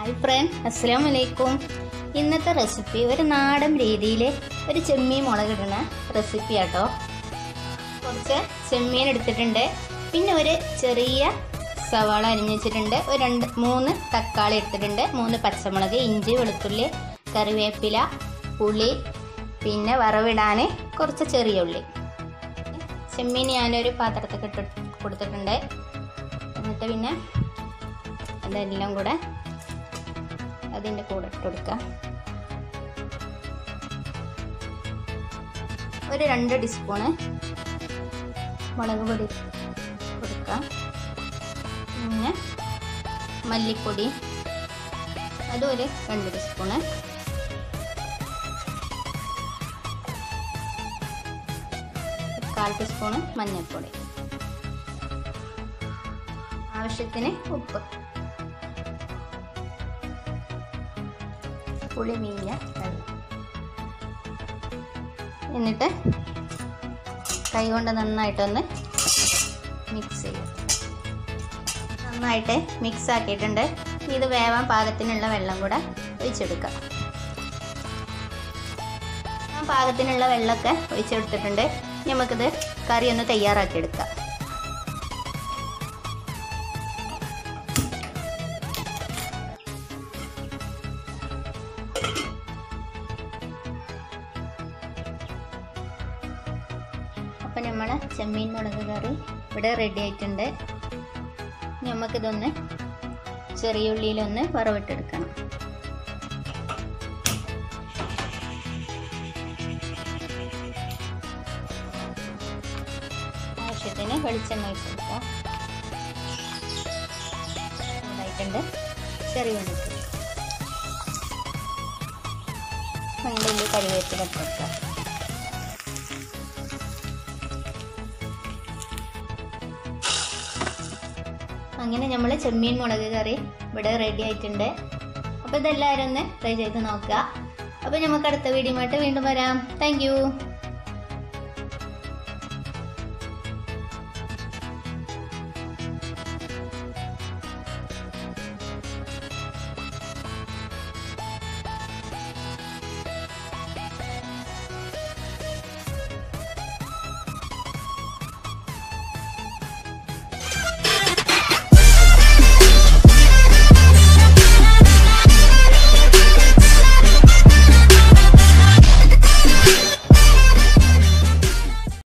hi front അസ്സാം വലൈക്കും ഇന്നത്തെ റെസിപ്പി ഒരു നാടൻ രീതിയിൽ ഒരു ചെമ്മീൻ മുളകിടുന്ന റെസിപ്പി ആട്ടോ കുറച്ച് ചെമ്മീൻ എടുത്തിട്ടുണ്ട് പിന്നെ ഒരു ചെറിയ സവാള അരിഞ്ഞ് വെച്ചിട്ടുണ്ട് ഒരു രണ്ട് മൂന്ന് തക്കാളി എടുത്തിട്ടുണ്ട് മൂന്ന് പച്ചമുളക് ഇഞ്ചി വെളുത്തുള്ളി കറിവേപ്പില പുളി പിന്നെ വറവിടാൻ കുറച്ച് ചെറിയ ഉള്ളി ചെമ്മീൻ ഞാനൊരു പാത്രത്തിൽ ഇട്ട് കൊടുത്തിട്ടുണ്ട് എന്നിട്ട് പിന്നെ അതെല്ലാം കൂടെ അതിൻ്റെ കൂടെ ഇട്ട് കൊടുക്കാം ഒരു രണ്ട് ടീസ്പൂണ് മുളക് പൊടി കൊടുക്കാം പിന്നെ മല്ലിപ്പൊടി അതും ഒരു രണ്ട് ടീസ്പൂണ് കാൽ ടീസ്പൂണ് മഞ്ഞൾപ്പൊടി ആവശ്യത്തിന് ഉപ്പ് പുളി മീഞ്ഞ വെള്ളം എന്നിട്ട് കൈ കൊണ്ട് നന്നായിട്ടൊന്ന് മിക്സ് ചെയ്യും നന്നായിട്ട് മിക്സ് ആക്കിയിട്ടുണ്ട് ഇത് വേവാൻ പാകത്തിനുള്ള വെള്ളം കൂടെ ഒഴിച്ചെടുക്കാം ആ പാകത്തിനുള്ള വെള്ളമൊക്കെ ഒഴിച്ചെടുത്തിട്ടുണ്ട് നമുക്കിത് കറി ഒന്ന് തയ്യാറാക്കി എടുക്കാം അപ്പം നമ്മൾ ചെമ്മീൻ മുളക് കറി ഇവിടെ റെഡി ആയിട്ടുണ്ട് നമുക്കിതൊന്ന് ചെറിയ ഉള്ളിയിലൊന്ന് വറവിട്ടെടുക്കണം ആവശ്യത്തിന് വെളിച്ചെണ്ണ ഒഴിച്ച് കൊടുക്കാം ഉണ്ടായിട്ടുണ്ട് ചെറിയ ഉള്ളി ഇട്ട് കൊടുക്കാം മണ്ടുള്ളി കരിവേപ്പില ഇട്ട് കൊടുക്കാം അങ്ങനെ നമ്മൾ ചെമ്മീൻ മുളക് കറി ഇവിടെ റെഡി ആയിട്ടുണ്ട് അപ്പോൾ ഇതെല്ലാവരും ഒന്ന് ട്രൈ ചെയ്ത് നോക്കുക അപ്പോൾ നമുക്ക് അടുത്ത വീഡിയോ ആയിട്ട് വീണ്ടും വരാം താങ്ക്